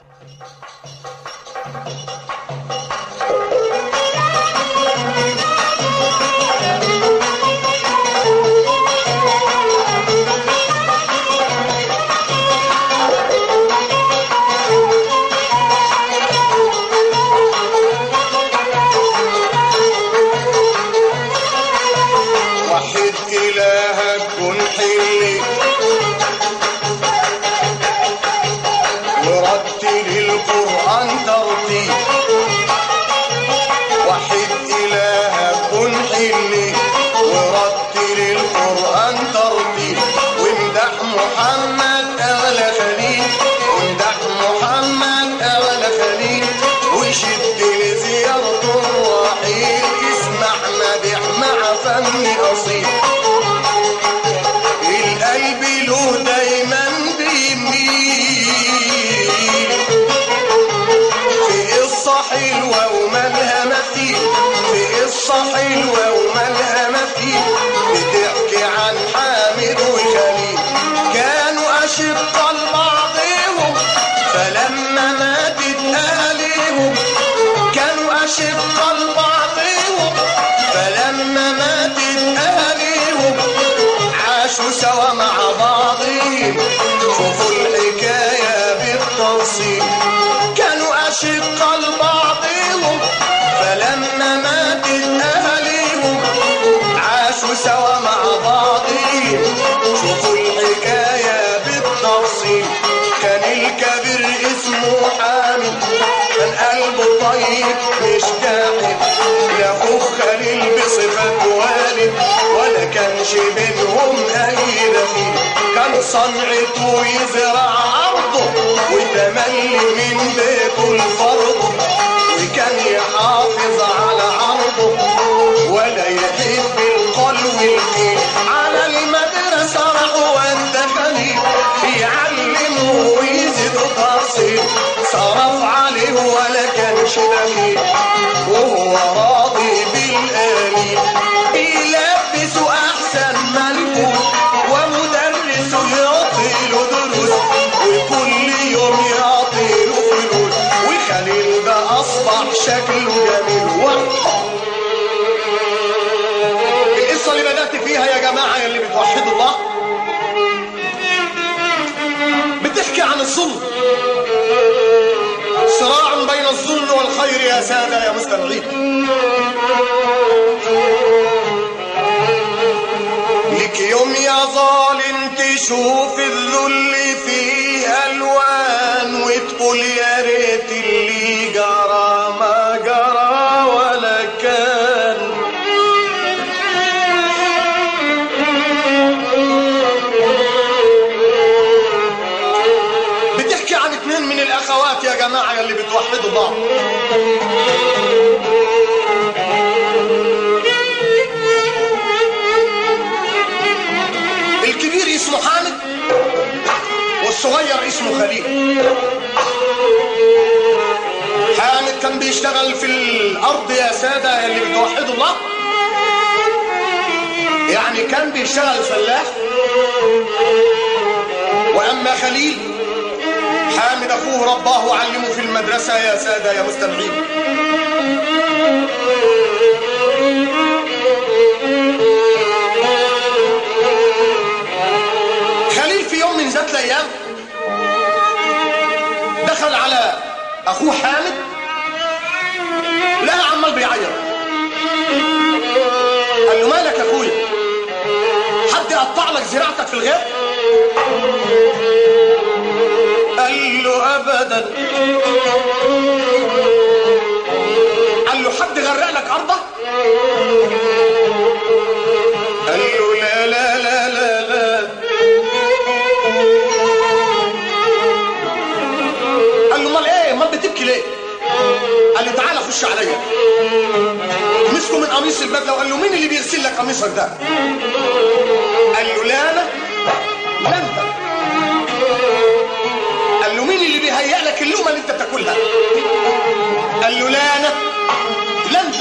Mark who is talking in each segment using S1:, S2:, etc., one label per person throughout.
S1: وحد إلهك كن حلي ورتل القرآن ترتيل وحد إلهك كن حلي ورتل القرآن ترتيل وامدح محمد أغلى خليل وامدح محمد أغلى خليل وشد لزيارته الرحيل اسمع مدح مع فن أصيل القلب له دايما بيميل في قصة حلوة ومالها مثيل في قصة حلوة ومالها مثيل بتحكي عن حامد وخليل كانوا أشقة لبعضهم فلما ماتت أهلهم كانوا أشقة لبعضهم فلما ماتت أهلهم عاشوا سوا مع بعضهم شوفوا الحكاية بالتفصيل كانوا أشقة لبعضهم فلما ماتت أهلهم عاشوا سوا مع بعضهم شوفوا الحكاية بالتفصيل كان الكبير اسمه حامد كان قلبه طيب مش جاحد لا اخوه خليل بصفة والد ولا كانش بينهم اي دخيل كان صنعته يزرع ارضه وتملي من بيته الفرض وكان يحافظ على عرضه ولا يحب القلو الكيل على المدرسة راح وانت خليل يعلمه ويزيد تفصيل صرف عليه ولا كانش بخيل وهو راضي بالآلي بيلبسه أحسن ملكه ومدرسه يعطي له دروس وكل يوم يعطي له فلوس وخليل ده أصبح شكله جميل وحده القصة اللي بدأت فيها يا جماعة يا اللي بتوحدوا الله بتحكي عن الظلم صراع بين الظلم والخير يا سادة يا مستمعين لك يوم يا ظالم تشوف الذل فيه ألوان وتقول يا ريت اللي جرى ما جرى ولا كان بتحكي عن اتنين من الاخوات يا جماعه يلي بتوحدوا بعض الكبير اسمه حامد والصغير اسمه خليل حامد كان بيشتغل في الارض يا ساده اللي بتوحدوا الله يعني كان بيشتغل فلاح واما خليل حامد اخوه رباه وعلمه في المدرسه يا ساده يا مستمعين خليل في يوم من ذات الايام دخل على اخوه حامد لقى عمال بيعيط قال له مالك يا اخويا حد قطع لك زراعتك في الغيط قال له ابدا قال له حد غرق لك ارضك قال له لا لا لا لا لا قال له امال ايه امال بتبكي ليه قال له تعالى خش عليا مسكه من قميص البدله وقال له مين اللي بيغسل لك قميصك ده قال له لا انا لا انت قال له مين اللي بيهيئ لك اللقمه اللي انت بتاكلها قال له لا انا لا انت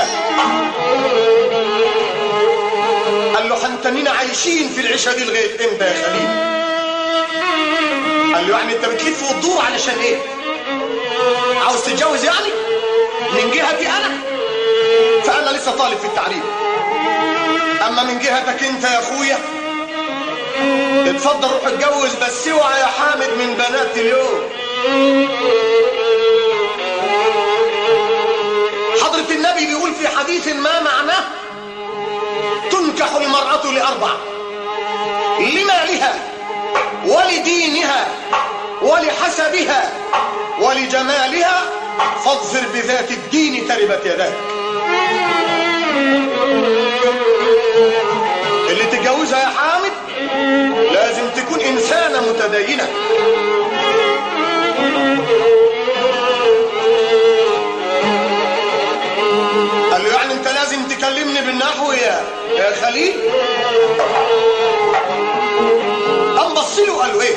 S1: قال له حنتنينا عايشين في العيشه دي لغايه امتى يا خليل قال له يعني انت بتلف وتدور علشان ايه عاوز تتجوز يعني من جهتي انا فانا لسه طالب في التعليم اما من جهتك انت يا اخويا اتفضل روح اتجوز بس اوعى يا حامد من بنات اليوم حضرة النبي بيقول في حديث ما معناه تنكح المرأة لأربع لمالها ولدينها ولحسبها ولجمالها فاظفر بذات الدين تربت يداك اللي تتجوزها يا حامد لازم تكون إنسانة متدينة قال له يعني انت لازم تكلمني بالنحو يا يا خليل قام بص له قال له ايه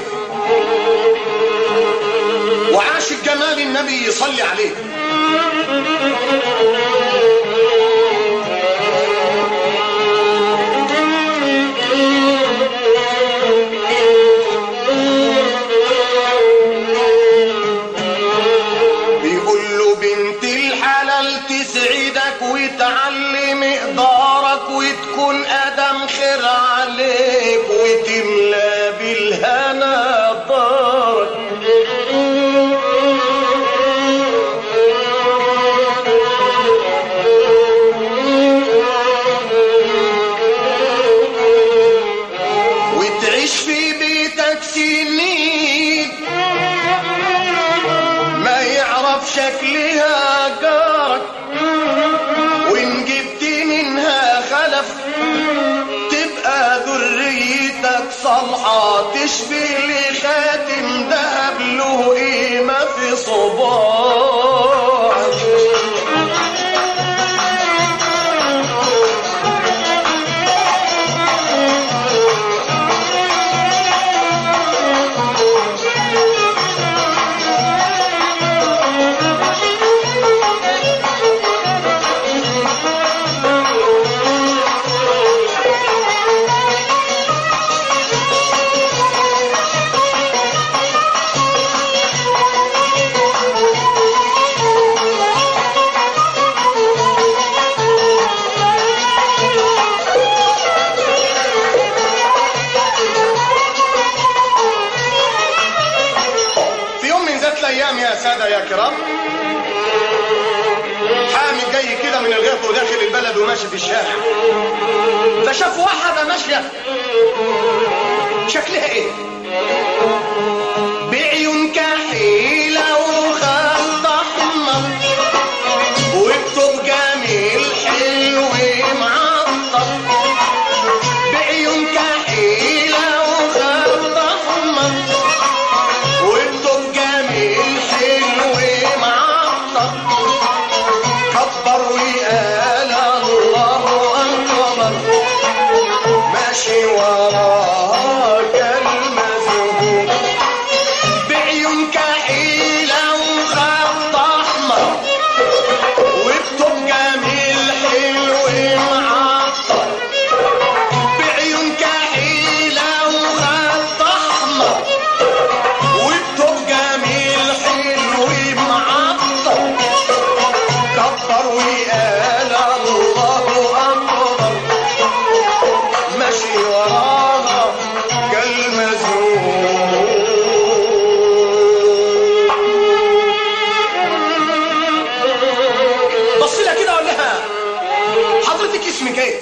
S1: وعاش الجمال النبي يصلي عليه بيقول له بنت الحلال تسعدك وتعلي مقدارك وتكون ادم خير عليك وتملى بالهنا دارك وتعيش في بيتك سنين ما يعرف شكلها جارك وان جبت منها خلف تبقى ذريتك صالحة تشبه لخاتم ذهب له قيمة في صباعك في يوم من ذات الايام يا ساده يا كرام حامد جاي كده من الغيط وداخل البلد وماشي في الشارع فشاف واحده ماشيه شكلها ايه بعيون كحيله وخط احمر وبتوب جميل حلو معطر بعيون كحيله وخط احمر والطب جميل حلو معطر كبر وقال الله اكبر ماشي وراك المزهور بعيون كحيلة وخط احمر والطب جميل حلو معطر بعيون كحيلة وخط احمر والطب جميل حلو معطر كبر وقال الله اكبر ماشي وراها كالمزهور بص لها كده وقال لها حضرتك اسمك ايه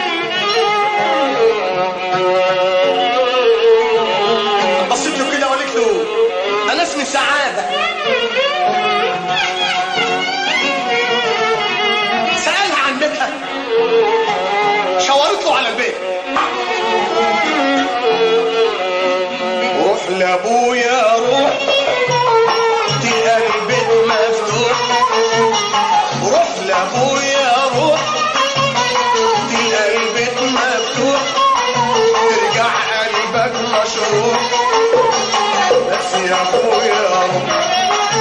S1: بصيت له كده وقالت له انا اسمي سعاده سالها عن بيتها شاورت له على البيت روح لابويا روح تلقى البيت مفتوح روح لابويا روح تلقى البيت مفتوح ترجع قلبك مشروح بس يا اخويا روح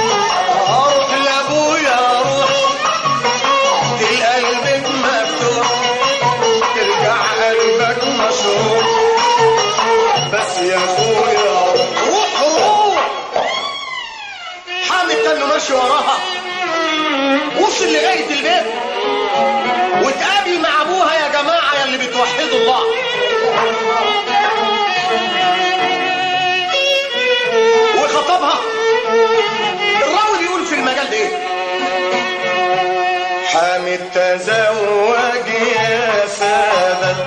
S1: ماشي وراها وصل لغايه البيت وتقابل مع ابوها يا جماعه يا اللي بتوحدوا الله وخطبها الراوي بيقول في المجال ده ايه حامد تزوج يا سادة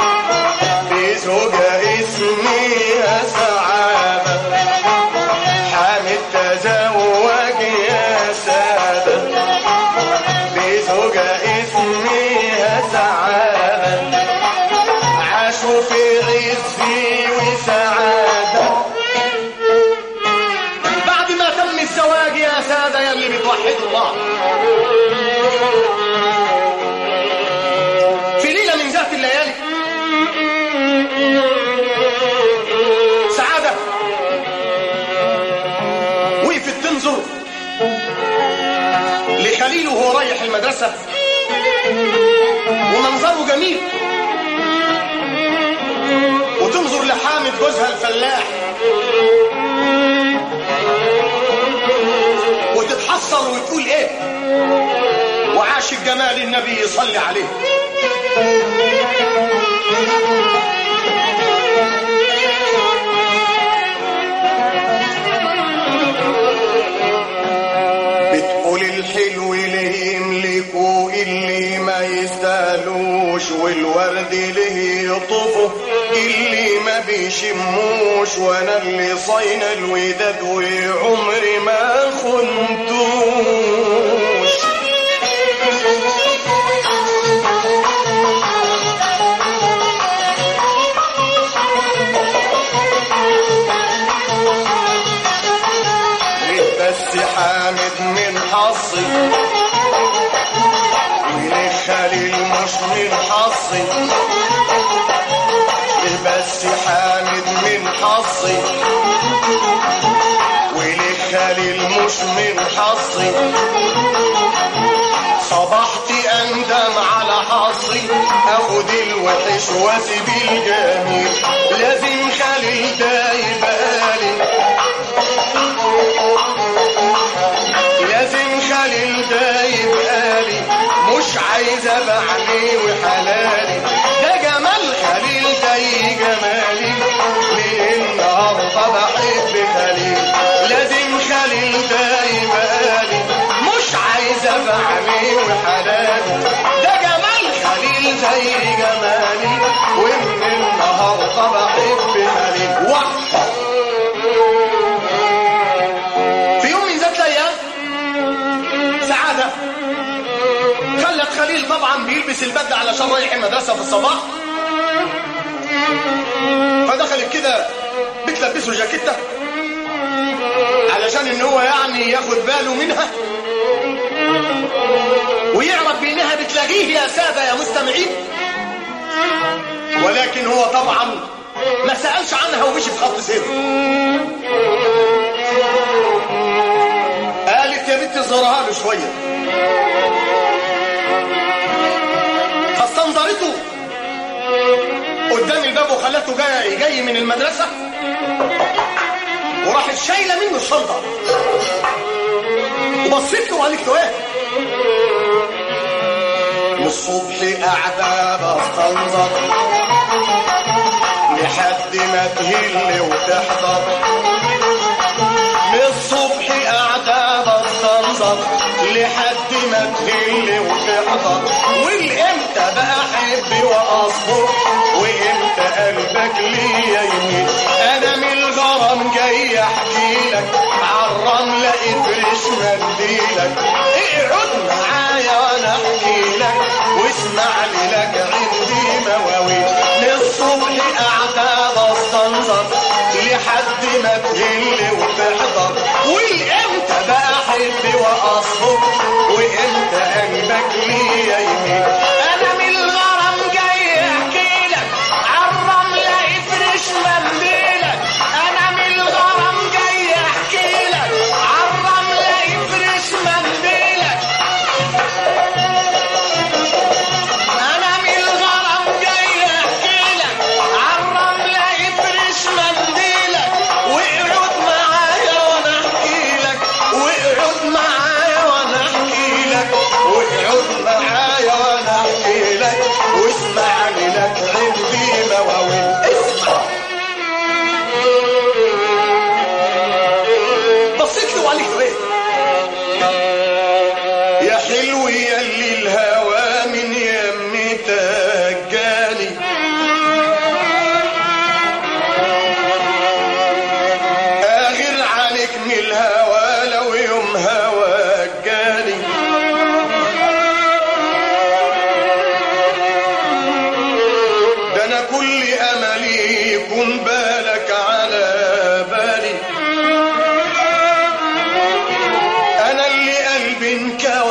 S1: بزوجة اسمها سعادة حامد تزوج يا سادة بزوجة اسمها سعادة عاشوا في عز وسعادة بعد ما تم الزواج يا سادة يا اللي بتوحدوا الله في ليلة من ذات الليالي سعادة وقفت تنظر لخليل وهو رايح المدرسة ومنظره جميل وتنظر لحامد جوزها الفلاح وتتحسر وتقول ايه وعاش الجمال النبي يصلي عليه بتقول الحلو ليه يملكوا اللي ما يستاهلوش والورد ليه يطفوا اللي ما بيشموش وانا اللي صين الوداد وعمري ما خنتوش ليه بس حامد من حظي وليه خليل مش من حظي ليه بس حامد من حظي وليه خليل مش من حظي صبحت اندم على حظي اخد الوحش واسيب الجميل لازم خليل ده يبقى لي لازم خليل ده يبقى لي مش عايز ابقى عليه وحلالي ده جمال خليل زي جمالي من النهارده بحب خليل لازم خليل ده يبقى لي مش عايز ابقى عليه وحلالي ده جمال خليل زي جمالي ومن النهارده بحب خليل وقف في يوم من ذات الايام سعاده خلت خليل طبعا بيلبس البدله علشان رايح المدرسه في الصباح فدخلت كده بتلبسه جاكيته علشان ان هو يعني ياخد باله منها ويعرف بانها بتلاقيه يا ساده يا مستمعين ولكن هو طبعا ما سالش عنها ومشي في خط سيره قالت يا بنت زورها له شويه فاستنظرته قدام الباب وخلته جاي جاي من المدرسه وراحت شايله منه الشنطه وبصيت له وقالت له ايه من الصبح قاعده بستنظر لحد ما تهل وتحضر من الصبح قاعدة بستنظر لحد ما تهل وتحضر والامتى بقى احب واصبر وامتى قلبك ليا يميل انا من الغرام جاي احكي لك عالرملة افرش منديلك اقعد معايا وانا احكي لك واسمع لي لك عندي مواويل للصبح قاعدة بستنظر لحد ما تهل وتحضر والامتى بقى احب واصبر وامتى قلبك ليا يميل انا من الغرام جاي احكي لك عالرملة افرش منديلك انا من الغرام جاي احكي لك عالرملة افرش منديلك انا من الغرام جاي احكي لك عالرملة افرش منديلك واقعد معايا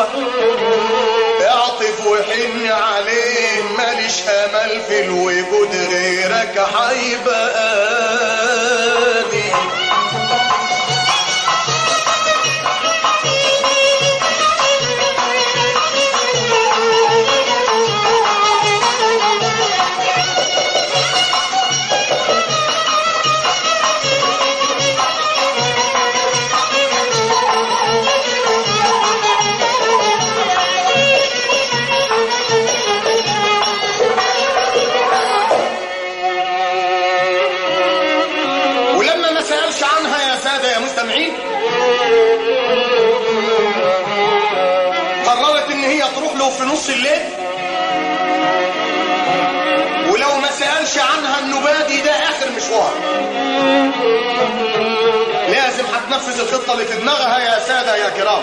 S1: اعطف وحن عليه ماليش امل في الوجود غيرك حيبقاني ولما ما سألش عنها يا سادة يا مستمعين قررت ان هي تروح له في نص الليل ولو ما سألش عنها النبادي ده اخر مشوار لازم هتنفذ الخطة اللي في دماغها يا سادة يا كرام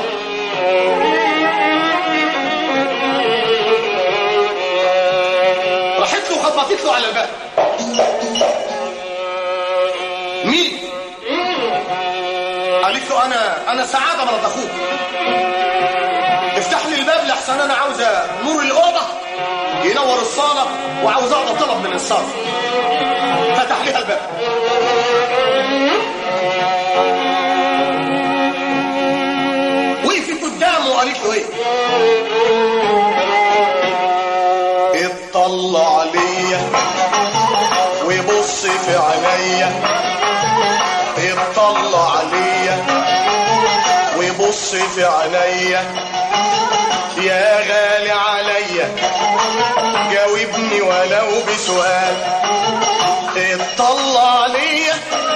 S1: راحت له خبطت له على الباب مين قالت له انا انا سعاده مرات اخوك افتح لي الباب لحسن انا عاوزه نور الاوضه ينور الصاله وعاوز اقضى طلب من الصاله فتح لها الباب وقفت قدامه وقالت له ايه اطلع عليا وبص في عينيا اطلع عليا وبص في عينيا يا غالي عليا جاوبني ولو بسؤال اطلع عليا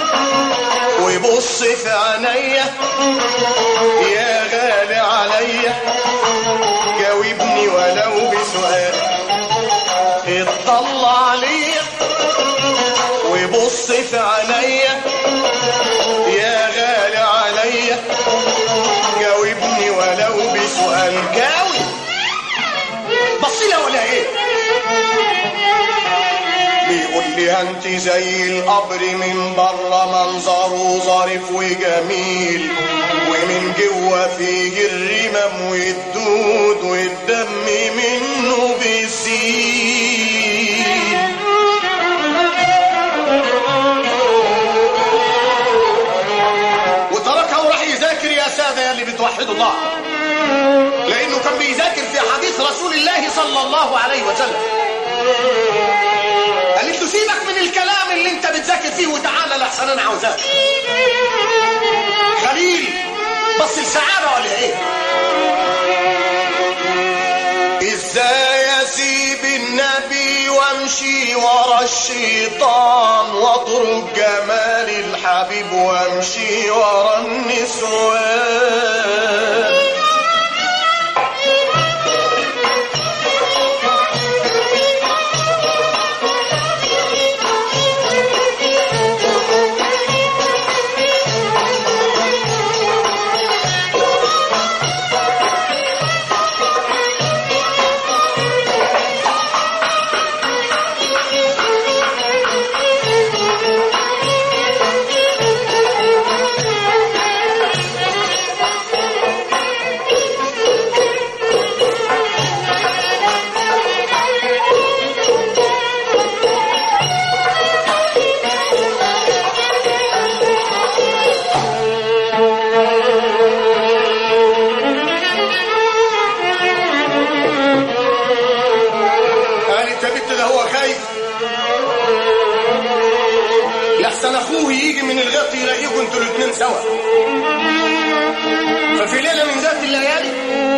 S1: وبص في عينيا يا غالي عليا جاوبني ولو بسؤال اطلع عليا وبص في عينيا يا غالي عليا جاوبني ولو بسؤال جاوب بص لها ولا ايه بيقول لي انت زي القبر من بره منظره ظريف وجميل ومن جوه فيه الرمم والدود والدم منه بيسيل وتركها وراح يذاكر يا سادة يا اللي بتوحدوا الله لأنه كان بيذاكر في حديث رسول الله صلى الله عليه وسلم قالت له سيبك من الكلام اللي انت بتذاكر فيه وتعالى لحسن انا عاوزاك خليل بص السعادة ولا ايه ازاي اسيب النبي وامشي ورا الشيطان واترك جمال الحبيب وامشي ورا النسوان قالت يا بنت ده هو خايف لحسن اخوه يجي من الغط يلاقيكم انتوا الاثنين سوا ففي ليله من ذات الليالي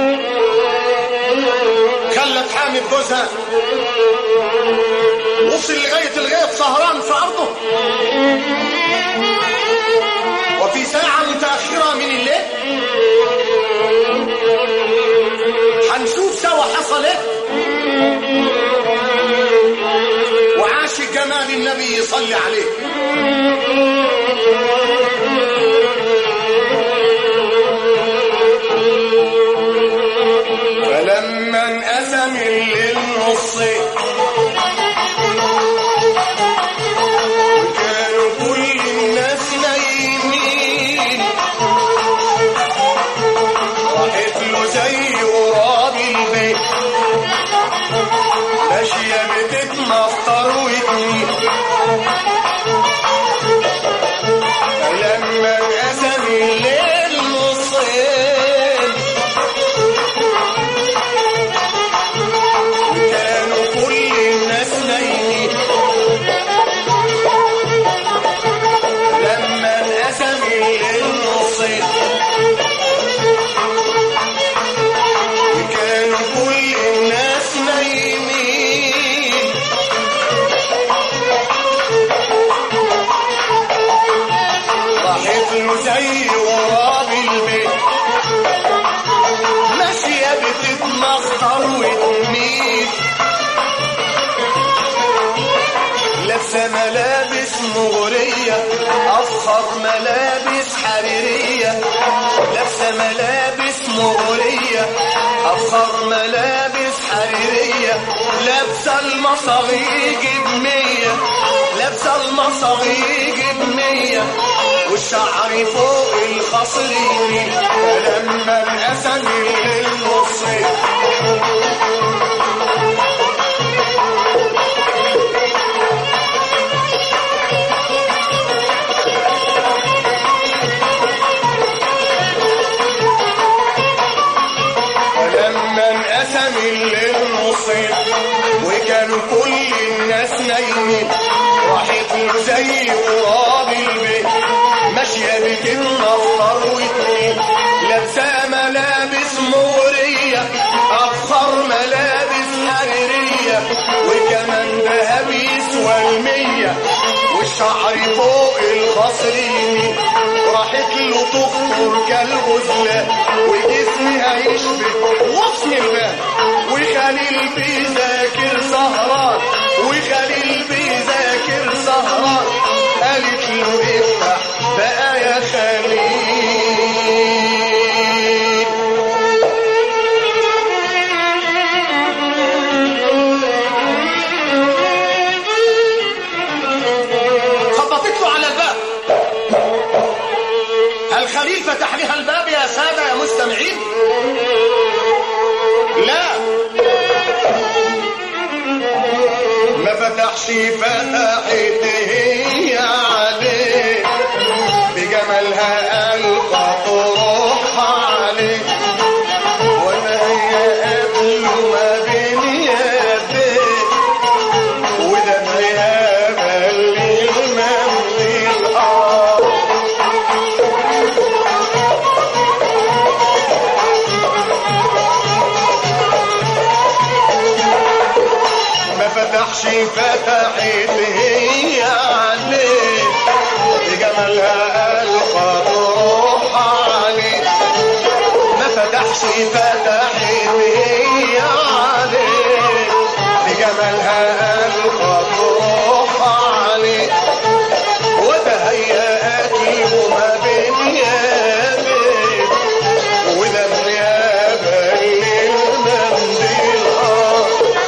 S1: خلت حامد جوزها وصل لغايه الغيط سهران في ارضه وفي ساعه متاخره من الليل هنشوف سوا حصل ايه وعاش جمال النبي يصلي عليه فلما انقسم الليل نصين كانوا كل الناس نايمين راحت له زي الصيف وكانوا كل الناس نايمين راحت له زي غراب البيت ماشية بتتمخطر وتميل لابسة ملابس مغرية أفخر ملابس حريرية لابسة ملابس مغرية أفخر ملابس حريرية لابسة المصاغيج بمية لابسة المصاغيج بمية والشعر فوق الخصر يميل فلما انقسم الليل نصين لما انقسم الليل نصين وكانوا كل الناس نايمين راحت له زي غراب البيت ماشية بتنطر وتميل لابسة ملابس مغرية أفخر ملابس حريرية وكمان ذهب يسوى المية والشعر فوق الخصر يمين راحت له تخطر كالغزلة وجسمها يشبه غصن الباب وخليل بيذاكر سهران وخليل بيذاكر سهران قالت له افتح بقى يا خليل خبطت له على الباب الخليل فتح لها الباب يا سادة يا مستمعين لا ما فتحش فتحت هي عليه بجمالها ألقى روحها عليه ولا هي قبله ما بين يديه ودمعها ملي المنديل آه ما فتحش فتحت هي عليه بجمالها ألقى روحها عليه ما فتحش فتحت هي عليه بجمالها ألقى روحها عليه وتهيأت له ما بين يديه ودمعها بين المنديل آه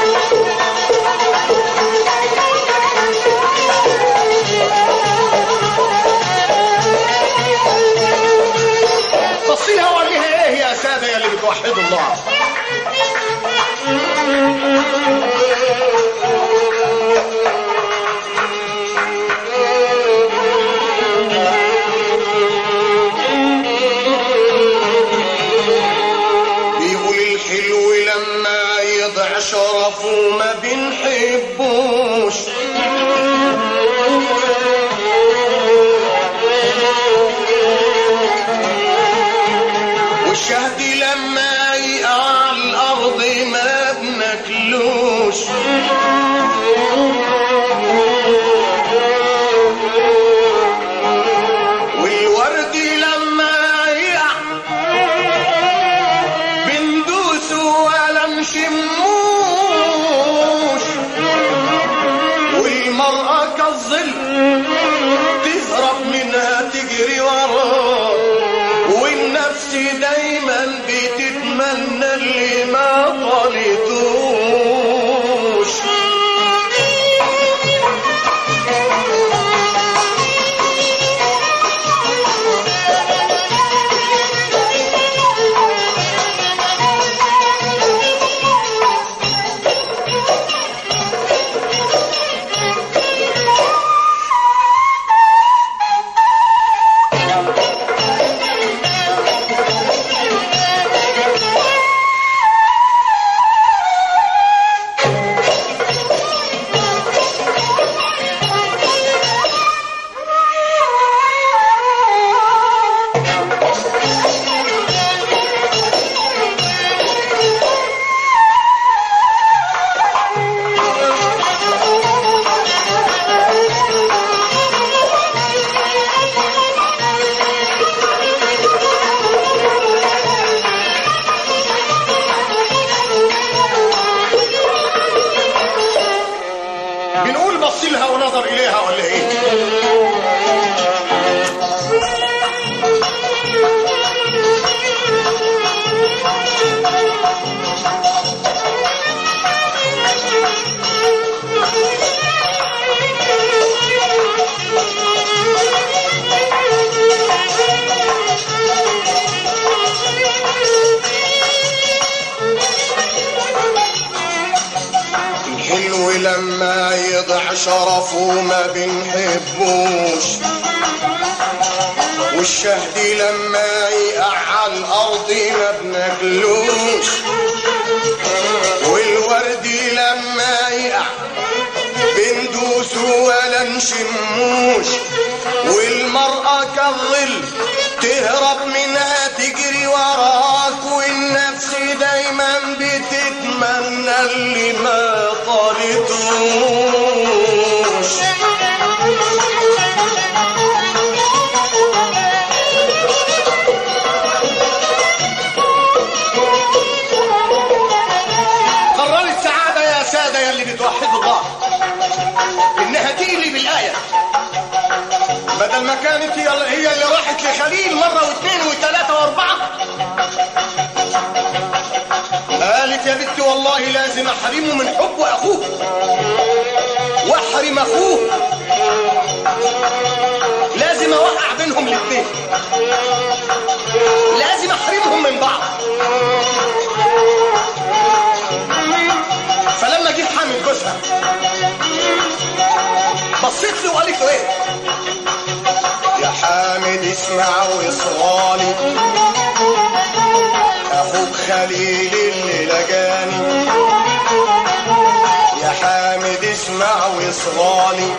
S1: بصيها وجهها ايه يا ساده يا اللي بتوحدوا الله بيقول الحلو لما يضع شرفه ما بنحبوش والشهد لما يقع على الارض ما بناكلوش والورد لما يقع بندوس ولا نشموش والمرأة كالظل تهرب منها تجري وراه والنفس دايما بتتمنى اللي ما طلتوش لما يضع شرفه ما بنحبوش والشهد لما يقع على الارض ما بناكلوش والورد لما يقع بندوس ولا نشموش والمرأة كالظل تهرب منها تجري وراك والنفس دايما بتتمنى اللي ما طالتوش قررت سعادة يا سادة يا اللي بتوحدوا الله إنها تيلي بالآية بدل ما كانت هي هي اللي راحت لخليل مرة واثنين وثلاثة وأربعة قالت يا بنتي والله لازم أحرمه من حب أخوه وأحرم أخوه لازم أوقع بينهم الاثنين لازم أحرمهم من بعض فلما جه حامد جوزها بصيت له وقالت له ايه يا حامد اسمع وصغالي اخوك خليل اللي لقاني يا حامد اسمع وصغالي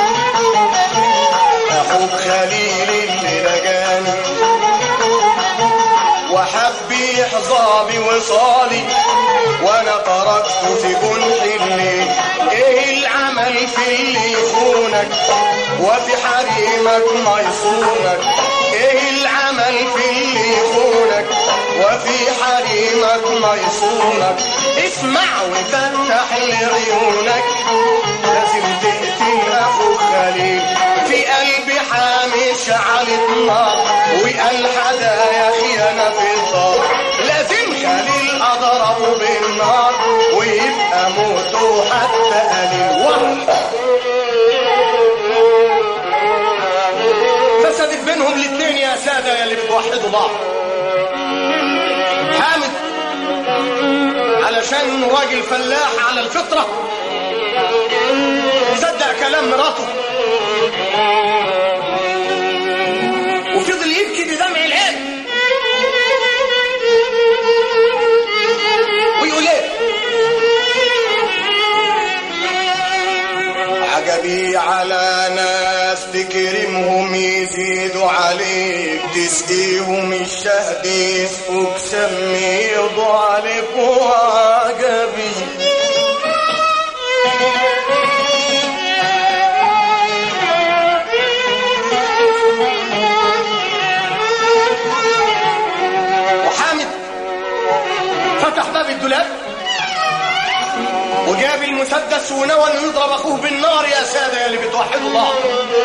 S1: اخوك خليل اللي لقاني وحب يحظى بوصالي وانا تركته في جنح الليل ايه العمل في اللي يخونك وفي حريمك ما يصونك ايه العمل في اللي يخونك وفي حريمك ما يصونك اسمع وفتح لعيونك لازم تقتل اخوك خليل في قلبي حامي شعلة نار وقال حدايا خيانة في الدار لازم خليل اضربه بالنار ويبقى موته حتى قليل واحد فسدت بينهم الاتنين يا سادة يا اللي بتوحدوا بعض حامد علشان راجل فلاح على الفطرة صدق كلام مراته وفضل يبكي بدمع العين ويقول ايه عجبي على ناس تكرمهم يزيدوا عليك تسقيهم الشهد يسقوك سمي يضوا عليك وعجبي وحامد فتح باب الدولاب وجاب المسدس ونوى انه يضرب اخوه بالنار يا ساده يا اللي بتوحدوا الله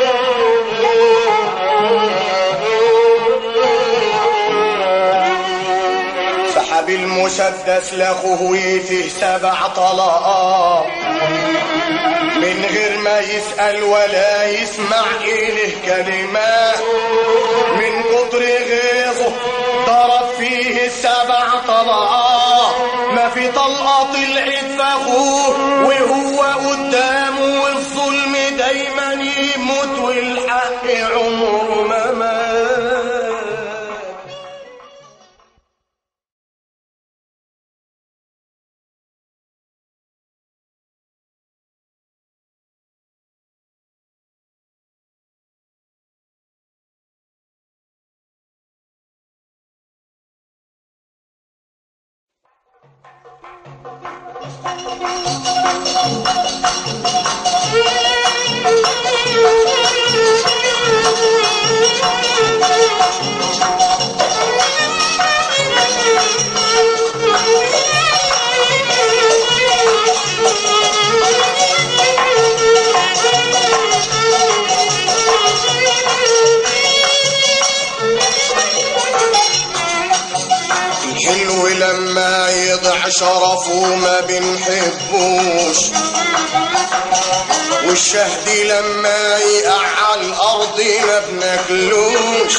S1: سحب المسدس لاخوه يفيه سبع طلقات من غير ما يسأل ولا يسمع إله كلمات من كتر غيظه ضرب فيه السبع طلقات ما في طلقة طلعت في أخوه وهو قدامه والظلم دايما يموت والحق عمره ما مات الحلو لما يضع شرفه ما بنحبوش والشهد لما يقع على الارض ما بناكلوش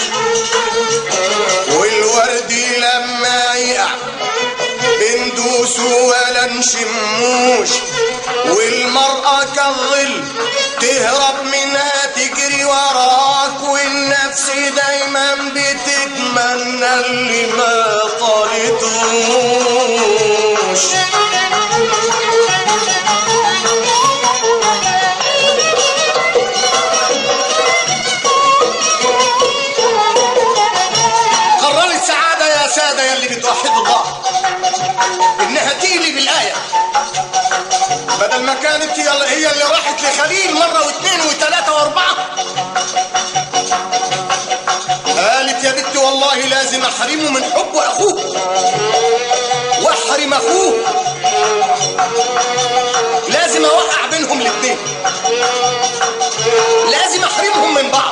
S1: والورد لما يقع بندوس ولا نشموش والمرأة كالظل تهرب منها تجري وراك والنفس دايما بتتمنى اللي ما طالتوش قررت سعادة يا سادة يا اللي بتوحدوا الله إنها تيلي بالآية بدل ما كانت هي هي اللي راحت لخليل مرة واثنين وثلاثة وأربعة قالت يا بنتي والله لازم أحرمه من حب أخوه وأحرم أخوه لازم أوقع بينهم الاثنين لازم أحرمهم من بعض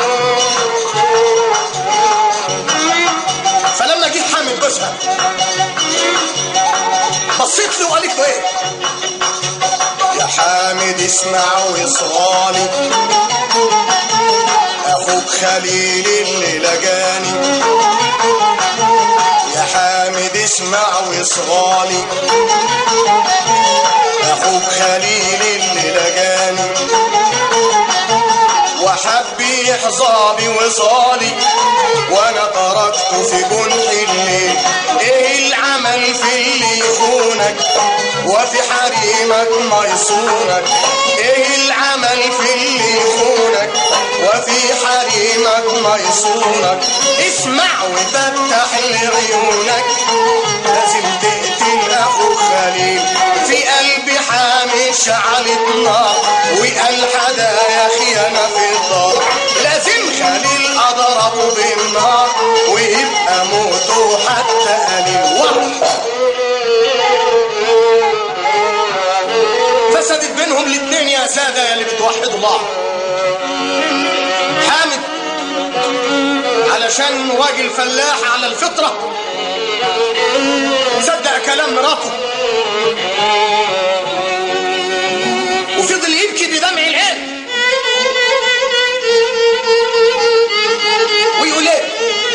S1: فلما جيت حامل جوزها بصيت له وقالت له ايه يا حامد اسمع وصغالي اخوك خليل اللي لجاني يا حامد اسمع وصغالي اخوك خليل اللي لجاني وحب يحظى بوصالي وانا تركته في جنح الليل ايه العمل في اللي يخونك وفي حريمك ما يصونك ايه العمل في اللي يخونك وفي حريمك ما يصونك اسمع وفتح لعيونك لازم تقتل اخوك خليل في قلبي حامي شعلة نار وقال حدايا خيانة في الدار لازم خليل اضربه بالنار ويبقى موته حتى قليل واحد فسدت بينهم الاتنين يا سادة يا اللي بتوحدوا بعض حامد علشان راجل فلاح على الفطرة صدق كلام مراته وفضل يبكي بدمع العين ويقول ايه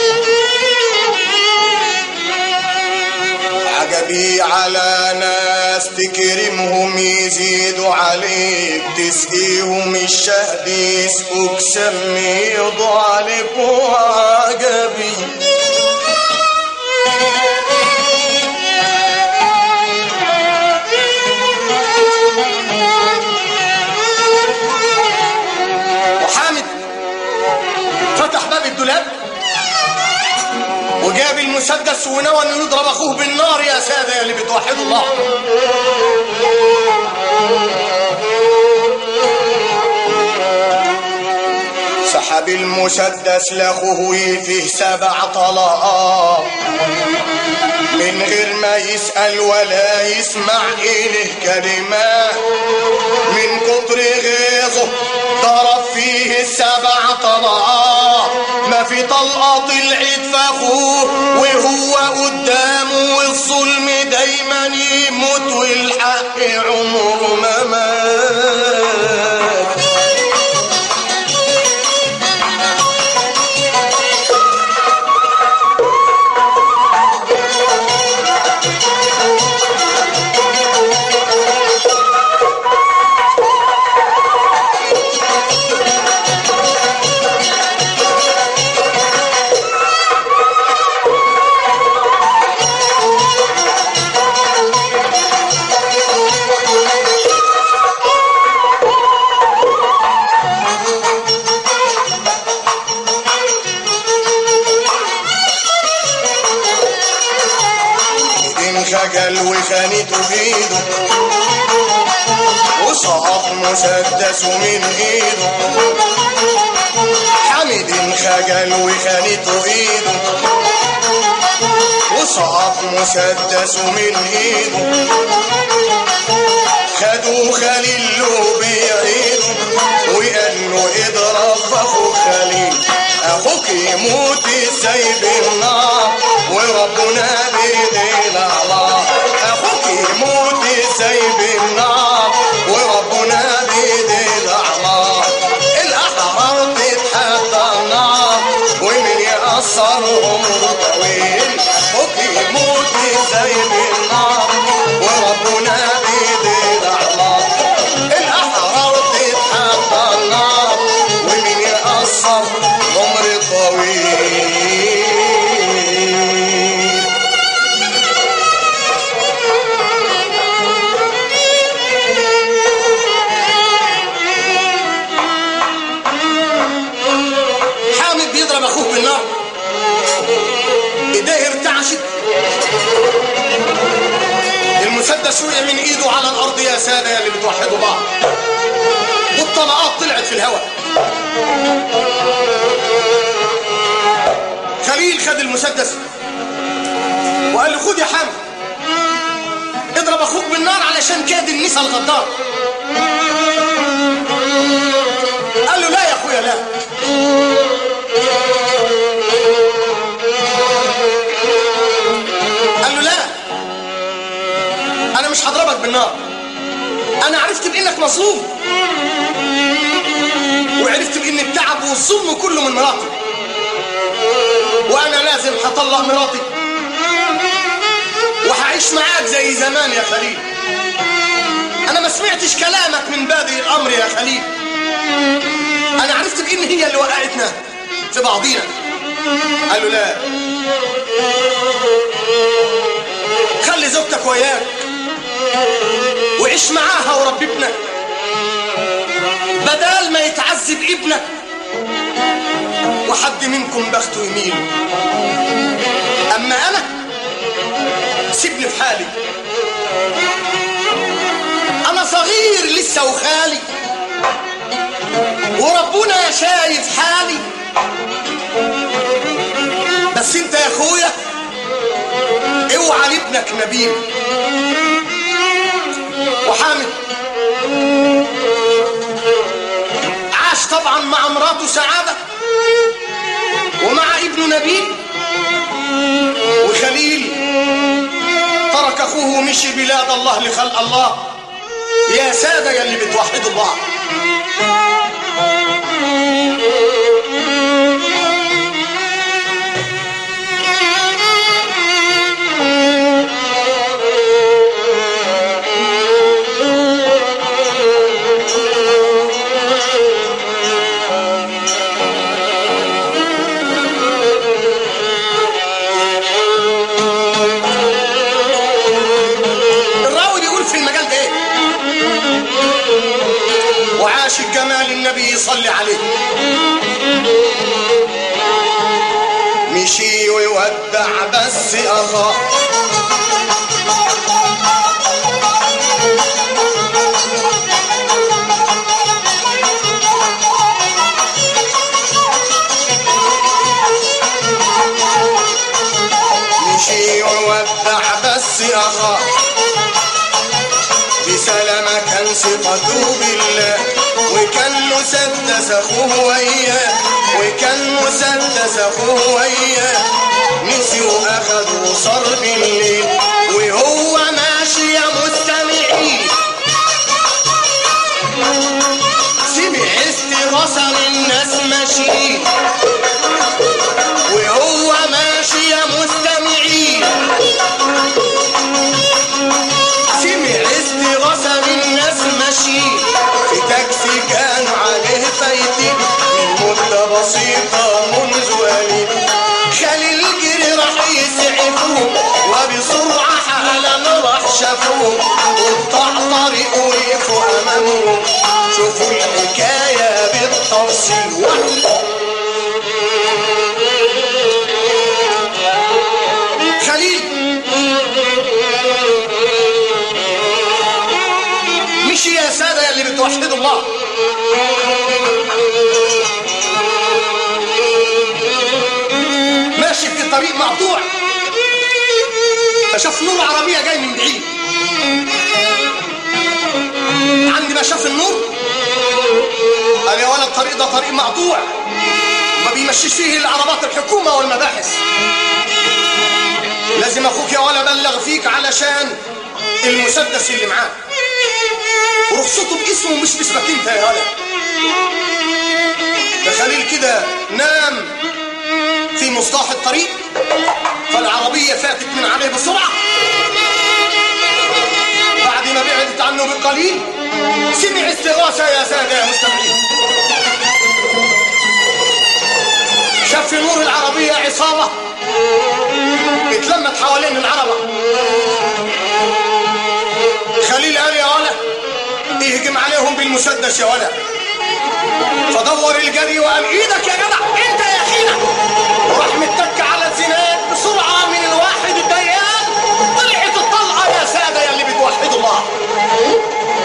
S1: عجبي على ناس تكرمهم يزيدوا عليك تسقيهم الشهد يسقوك سمي يضوا عليك وعجبي وحامد فتح باب الدولاب وجاب المسدس ونوى انه يضرب اخوه بالنار يا ساده يا اللي بتوحدوا الله سحب المسدس لاخوه فيه سبع طلقات من غير ما يسأل ولا يسمع إله كلمات من كتر غيظه ضرب فيه السبع طلقات ما في طلقة طلعت فاخوه وهو قدامه والظلم دايما يموت والحق عمره ما مات انخجل وخانته بايده وسقط مسدسه من ايده حمد انخجل وخانته ايده وسقط مسدسه من ايده خدوا خليل له بيعيده وقال له اضرب اخوك خليل اخوك يموت سايب النار وربنا بايدينا الله اخوك يموت سايب النار وربنا بايدينا الله الاحرار تتحدى النار ومن يأثر عمره طويل اخوك يموت سايب النار وربنا ساده يا اللي بتوحدوا بعض والطلقات طلعت في الهواء خليل خد المسدس وقال له خد يا حامد اضرب اخوك بالنار علشان كاد النسا الغدار قال له لا يا اخويا لا قال له لا انا مش هضربك بالنار انا عرفت بانك مظلوم وعرفت بان التعب والظلم كله من مراتي وانا لازم هطلق مراتي وهعيش معاك زي زمان يا خليل انا ما سمعتش كلامك من بادئ الامر يا خليل انا عرفت بان هي اللي وقعتنا في بعضينا قال له لا خلي زوجتك وياك وعيش معاها وربي ابنك بدل ما يتعذب ابنك وحد منكم بخته يميل اما انا سيبني في حالي انا صغير لسه وخالي وربنا شايف حالي بس انت يا اخويا اوعى لابنك نبيل وحامد عاش طبعا مع مراته سعادة ومع ابنه نبيل وخليل ترك اخوه ومشي بلاد الله لخلق الله يا سادة يا اللي بتوحدوا الله الراوي بيقول في المجال ده ايه وعاش الجمال النبي يصلي عليه مشي ويودع بس اخاه مشي ويودع بس اخاه بسلامة كان ثقته بالله وكان مسدس اخوه وياه وكان مسدس اخوه وياه نسي واخد وصار بالليل وهو ماشي يا مستمعين سمع استغاثة من ناس ماشيين وهو ماشي يا مستمعين سمع استغاثة من ناس ماشيين في تاكسي كان عليه فايتين من مدة بسيطة منذ قليل خليل جري راح يسعفوه وبسرعة حالا راح شافوه قطع طريق وقفوا أمامهم شوفوا الحكاية بالتفصيل خليل مشي يا سادة يا اللي بتوحدوا الله ماشي في طريق مقطوع فشاف نور عربية جاي من بعيد عند ما شاف النور قال يا ولد الطريق ده طريق مقطوع ما بيمشيش فيه الا عربات الحكومة والمباحث لازم اخوك يا ولا بلغ فيك علشان المسدس اللي معاه ورخصته باسمه مش باسمك انت يا ولا ده خليل كده نام في مصطاح الطريق فالعربية فاتت من عليه بسرعة بعد ما بعدت عنه بالقليل سمع استغاثة يا سادة يا مستمعين شاف في نور العربية عصابة اتلمت حوالين العربة خليل قال يا ولا يهجم عليهم بالمسدس يا ولا فدور الجري وقال ايدك يا جدع انت يا حينة وراح متك على الزناد بسرعة من الواحد الديان طلعت الطلقة يا سادة يا اللي بتوحدوا الله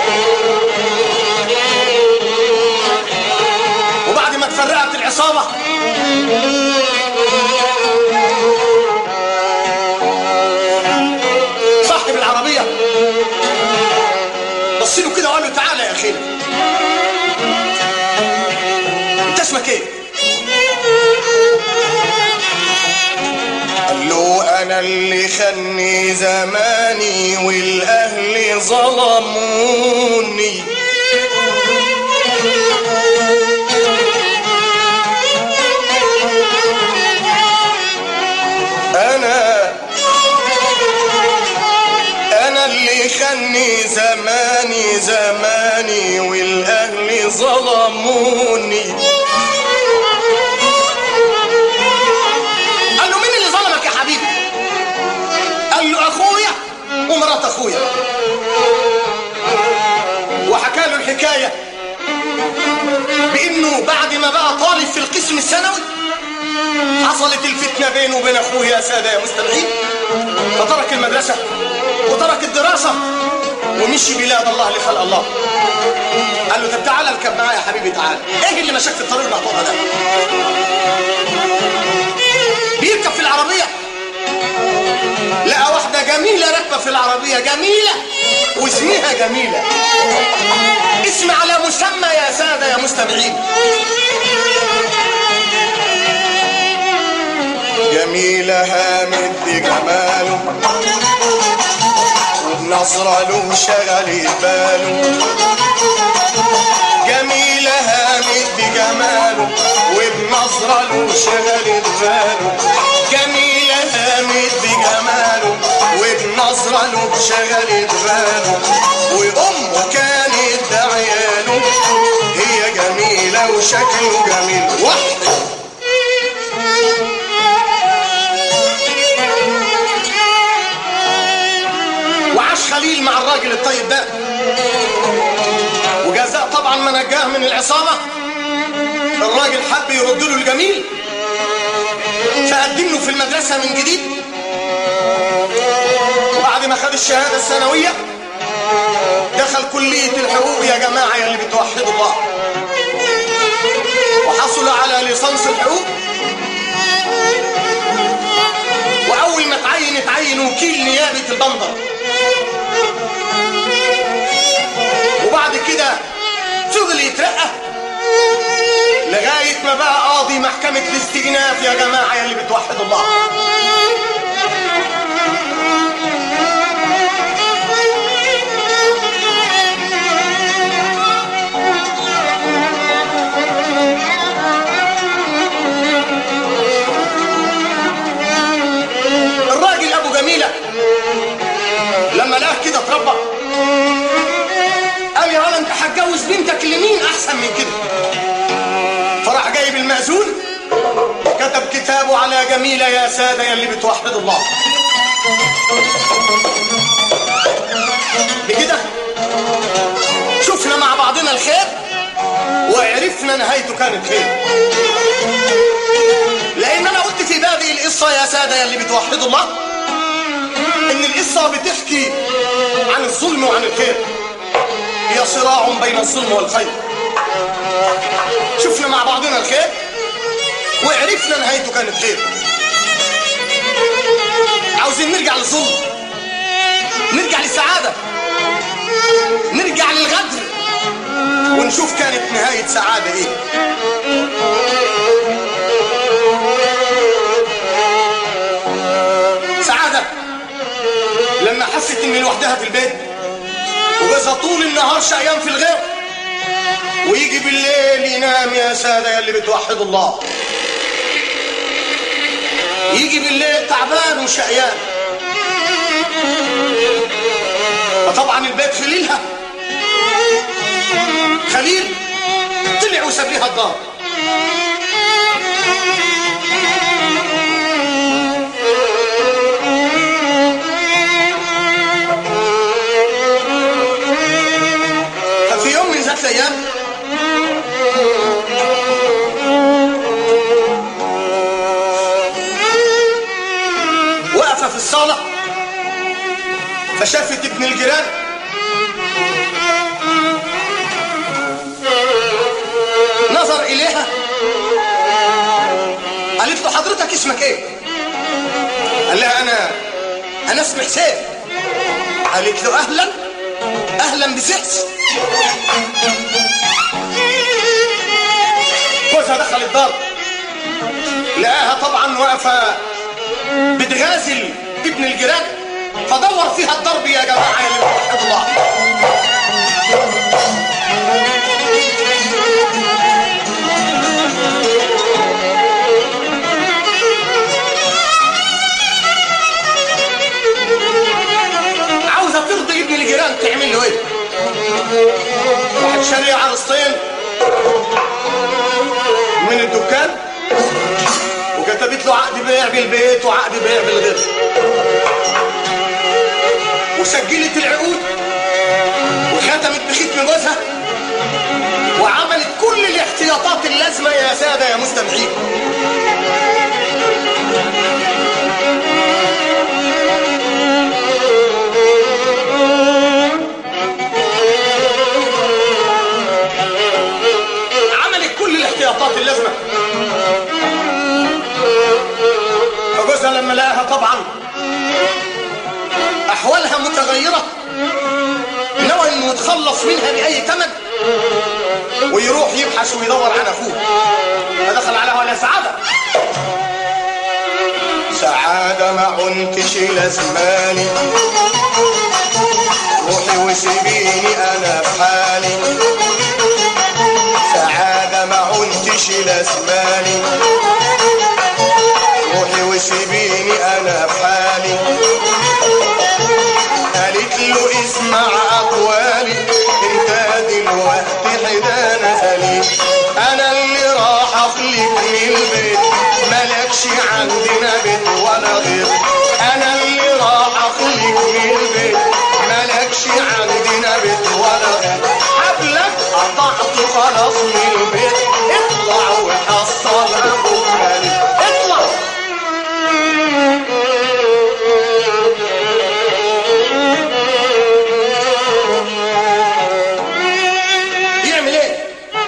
S1: انا اللي خني زماني والاهل ظلموني انا انا اللي خني زماني زماني والاهل ظلموني قال له مين اللي ظلمك يا حبيبي قال له اخويا ومرات اخويا وحكى له الحكايه بانه بعد ما بقى طالب في القسم الثانوي حصلت الفتنه بينه وبين اخوه يا ساده يا مستمعين فترك المدرسه وترك الدراسه ومشي بلاد الله لخلق الله قال له طب تعالى اركب معايا يا حبيبي تعالى ايه اللي مشاك في الطريق المقطوع ده بيركب في العربيه لقى واحده جميله راكبه في العربيه جميله واسمها جميله اسم على مسمى يا ساده يا مستمعين جميلة هامد بجماله وبنظرة له شغل باله جميلة هامد بجماله وبنظرة له شغل باله جميلة هامد بجماله وبنظرة له شغل باله وأمه كانت دعياله هي جميلة وشكله جميل واحدة وعاش خليل مع الراجل الطيب ده وجزاء طبعا ما نجاه من العصابه الراجل حب يرد له الجميل فقدم له في المدرسه من جديد وبعد ما خد الشهاده الثانويه دخل كليه الحقوق يا جماعه يا اللي بتوحدوا الله وحصل على ليسانس الحقوق واول ما اتعين اتعين وكيل نيابه البندر وبعد كده فضل يترقى لغاية ما بقى قاضي محكمة الاستئناف يا جماعة يا اللي بتوحدوا الله الراجل أبو جميلة لما لقاه كده اتربى قال يا ولا انت هتجوز بنتك لمين احسن من كده فراح جايب المأذون كتب كتابه على جميلة يا سادة يا اللي بتوحدوا الله بكده شفنا مع بعضنا الخير وعرفنا نهايته كانت خير لان انا قلت في بادئ القصة يا سادة يا اللي بتوحدوا الله ان القصة بتحكي عن الظلم وعن الخير هي صراع بين الظلم والخير شفنا مع بعضنا الخير وعرفنا نهايته كانت خير عاوزين نرجع للظلم نرجع للسعادة نرجع للغدر ونشوف كانت نهاية سعادة ايه سعادة لما حست ان لوحدها في البيت وجوزها طول النهار شقيان في الغير ويجي بالليل ينام يا سادة يا اللي بتوحدوا الله يجي بالليل تعبان وشقيان وطبعا البيت خليلها خليل طلع وساب لها الدار ففي يوم من ذات الايام وقف في الصاله فشافت ابن الجيران نظر اليها قالت له حضرتك اسمك ايه قال لها انا انا اسمي حسين قالت له اهلا اهلا بسحس جوزها دخل الدار لقاها طبعا واقفه بتغازل ابن الجيران فدور فيها الضرب يا جماعه يا اللي بتوحدوا الله عاوزه ترضي ابن الجيران تعمل له ايه؟ راحت شاريه عرستين من الدكان وكتبت له عقد بيع بالبيت وعقد بيع بالغير وسجلت العقود وختمت بختم جوزها وعملت كل الاحتياطات اللازمه يا ساده يا مستمعين عملت كل الاحتياطات اللازمه فجوزها لما لقاها طبعا احوالها متغيره نوى انه يتخلص منها باي ثمن ويروح يبحث ويدور عن اخوه فدخل على ولا سعاده سعاده ما عنتش لازماني روحي وسيبيني انا بحالي سعاده ما عنتش لازماني روحي وسيبيني انا بحالي قالت له اسمع اقوالي انت دلوقتي حدا نزلي انا اللي راح اخليك من البيت مالكش عندنا بيت ولا غير انا اللي راح اخليك من البيت مالكش عندنا بيت ولا غير حبلك قطعته خلاص من البيت اطلع وحصل ابوك مالك اطلع يعمل ايه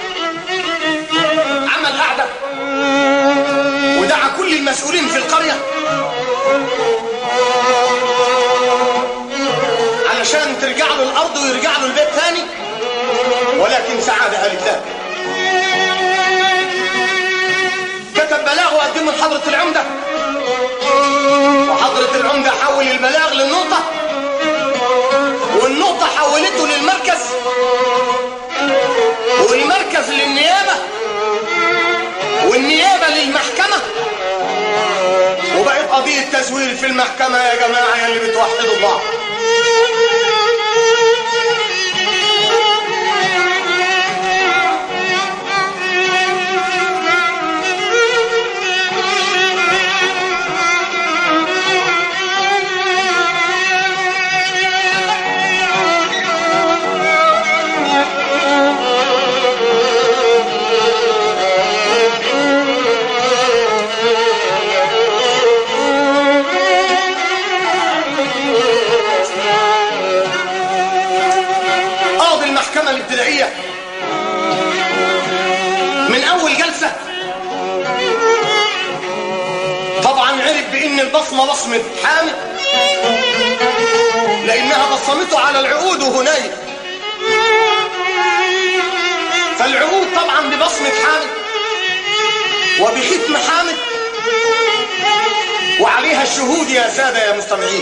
S1: عمل قعده ودعا كل المسؤولين في القريه علشان ترجع له الارض ويرجع له البيت تاني ولكن سعاده قالت لا كتب بلاغ وقدمه لحضره العمده وحضره العمده حول البلاغ للنقطه والنقطه حولته للمركز والمركز للنيابة والنيابة للمحكمة وبقت قضية تزوير في المحكمة يا جماعة يا اللي بتوحدوا الله قاضي المحكمة الابتدائية من أول جلسة طبعا عرف بأن البصمة بصمة حامد لأنها بصمته على العقود وهناية فالعقود طبعا ببصمة حامد وبختم حامد وعليها الشهود يا سادة يا مستمعين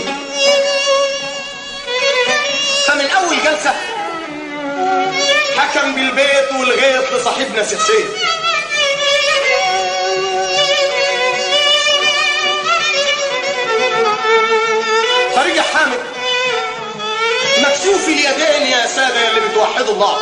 S1: فمن أول جلسة حكم بالبيت والغيط لصاحبنا سي حسين فرجع حامد مكسوف اليدين يا سادة يا اللي بتوحدوا الله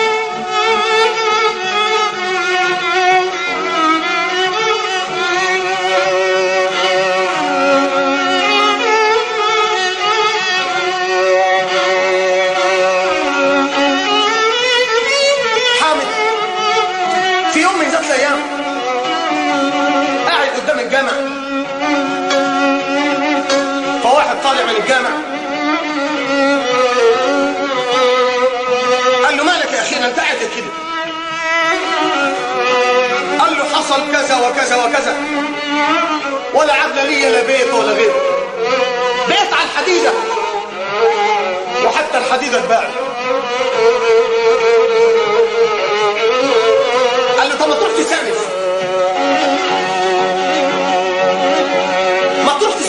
S1: حامد في يوم من ذات الايام قاعد قدام الجامع فواحد طالع من الجامع قال له مالك يا اخي انت قاعد كده قال له حصل كذا وكذا وكذا ولا عبد لي لا بيت ولا غير بيت على الحديده وحتى الحديده اتباعت قال له طب ما تروح تستأنف ما تروح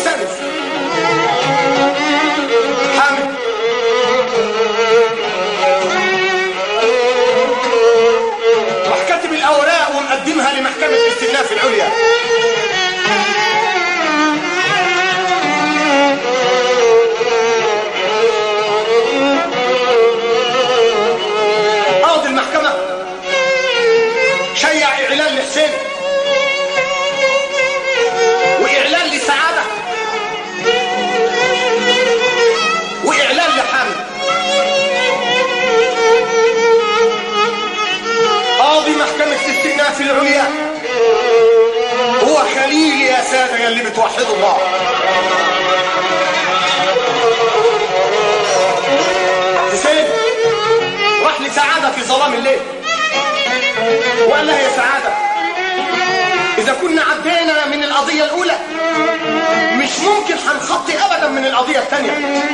S1: يلي بتوحدوا الله حسين راح لسعادة في ظلام الليل وقال لها يا سعادة إذا كنا عدينا من القضية الأولى مش ممكن هنخطي أبدا من القضية الثانية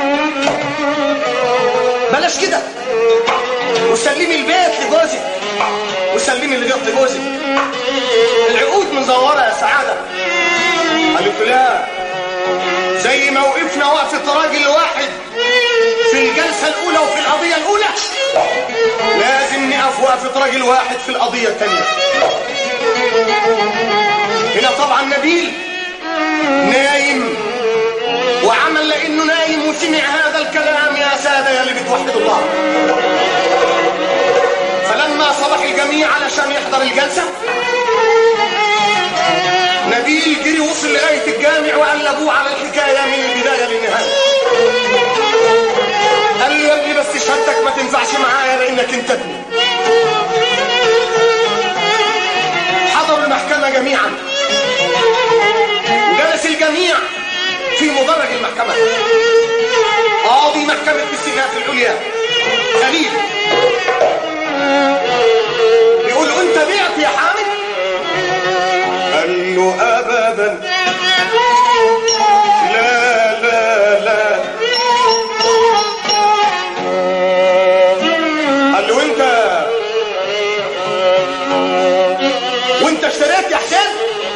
S1: بلاش كده وسلمي البيت لجوزك وسلمي الغيط لجوزك العقود مزورة يا سعادة قالت لا زي ما وقفنا وقفة راجل واحد في الجلسة الأولى وفي القضية الأولى لازم نقف وقفة راجل واحد في القضية الثانية هنا طبعا نبيل نايم وعمل لأنه نايم وسمع هذا الكلام يا سادة يا اللي بتوحدوا الله فلما صبح الجميع علشان يحضر الجلسة نبيل جري وصل لغاية الجامع وقال لأبوه على الحكاية من البداية للنهاية قال له يا ابني بس شهادتك ما تنفعش معايا لأنك انت ابني حضروا المحكمة جميعا وجلس الجميع في مدرج المحكمة قاضي محكمة السجنات العليا خليل بيقول له انت بعت يا حامد قال له ابدا لا لا لا قال له انت وانت اشتريت يا حسين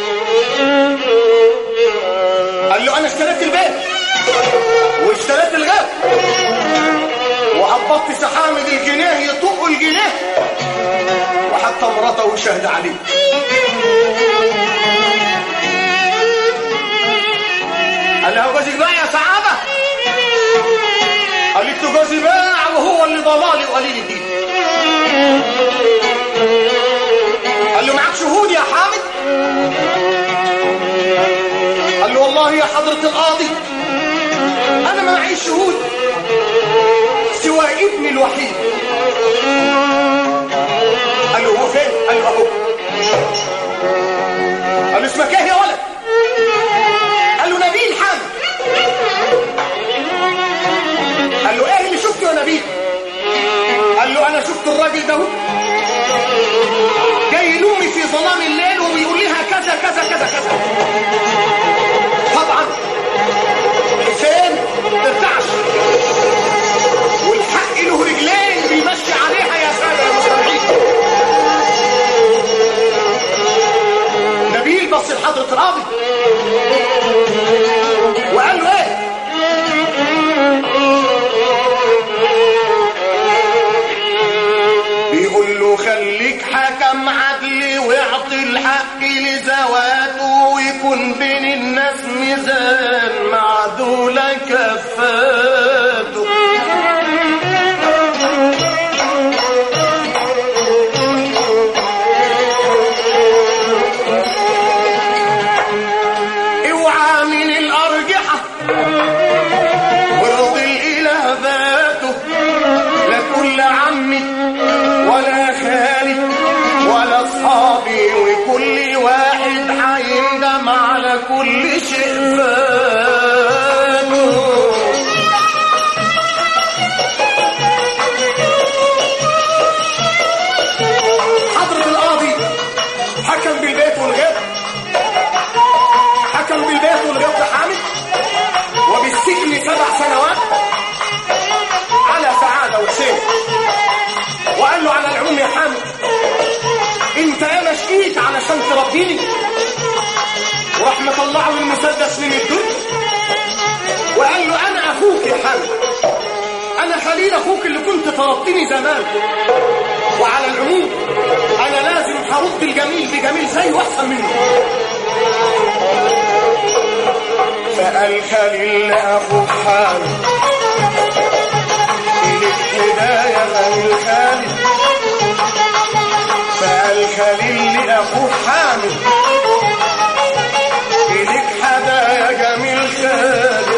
S1: قال له انا اشتريت البيت واشتريت الغاب وهبطت سحامد الجنيه يطق الجنيه وحتى مراته شهد عليه قال لها جوزك باع يا سعادة قالت له جوزي باع وهو اللي ضلالي وقليل الدين قال له معاك شهود يا حامد قال له والله يا حضرة القاضي أنا ما معيش شهود سوى ابني الوحيد قال له هو فين؟ قال له أهو قال له اسمك ايه يا ولد؟ قال له نبيل حامد قال له ايه اللي شفته يا نبيل؟ قال له انا شفت الراجل ده اهو جاي يلومي في ظلام الليل وبيقول لها كذا كذا كذا كذا طبعا حسين ارتعش والحق له رجلين بيمشي عليها يا ساده يا مستمعين نبيل بص لحضرة القاضي وقال له ايه بيقول له خليك حكم عدل واعطي الحق لذواته ويكون بين الناس ميزان معدول كفاته اوعى من الارجحه وارضي الاله ذاته لا كل عمي ولا خالي ولا اصحابي وكل واحد هيندم على كل شيء فاته حضرة القاضي حكم بالبيت والغيب حكم بالبيت والغيب لحامد وبالسجن سبع سنوات على سعادة وحسين وقال له على العموم يا حامد انت انا شقيت علشان تربيني وراح مطلعه المسدس من الدنيا وقال له انا اخوك يا حامد انا خليل اخوك اللي كنت طردتني زمان وعلى العموم انا لازم هرد الجميل بجميل زي واحسن منه فقال خليل لاخوك حامد لك هدايا غير خالد فقال خليل لاخوك حامد إليك هدايا جميل خالد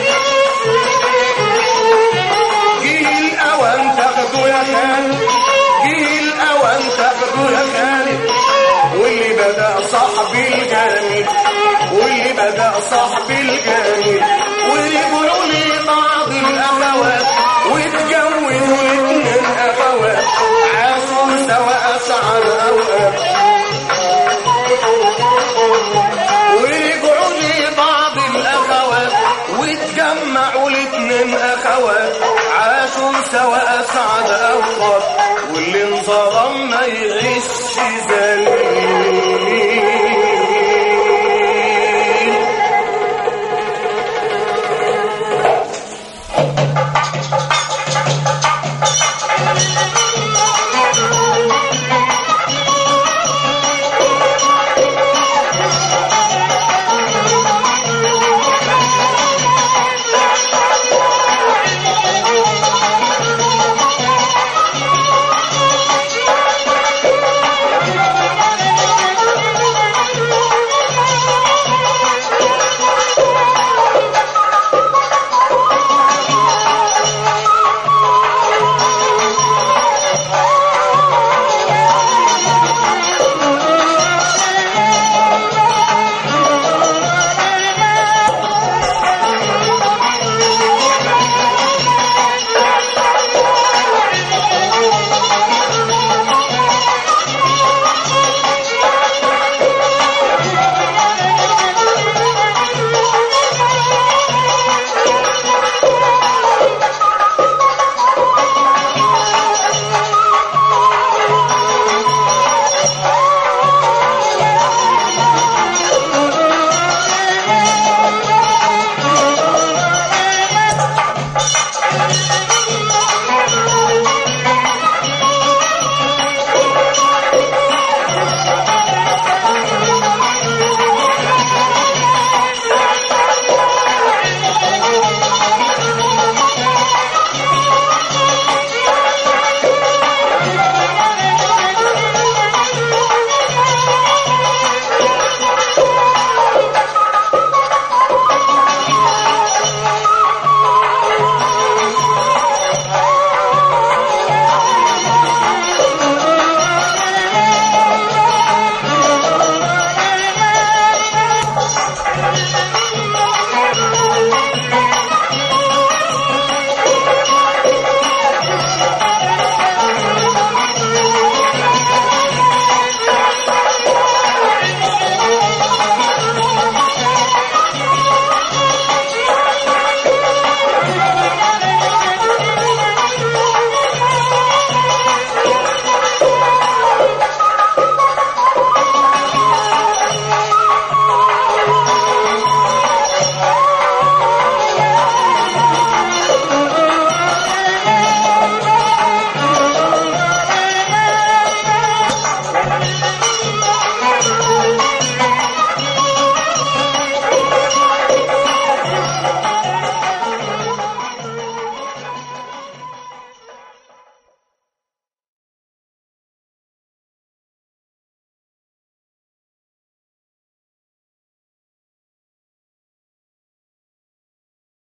S1: جه الأوان تاخده يا خالد جه الأوان تاخده يا خالد واللي بدأ صاحبي الجميل واللي بدأ صاحبي الجميل ويقولوا لي بعض الأخوات واتجوزوا الاتنين أخوات عاشوا سوا أسعد أوقات ورجعوا لي بعض الأخوات واتجمعوا الاتنين أخوات عاشوا سوا أسعد أوقات واللي انظلم ما يغش زي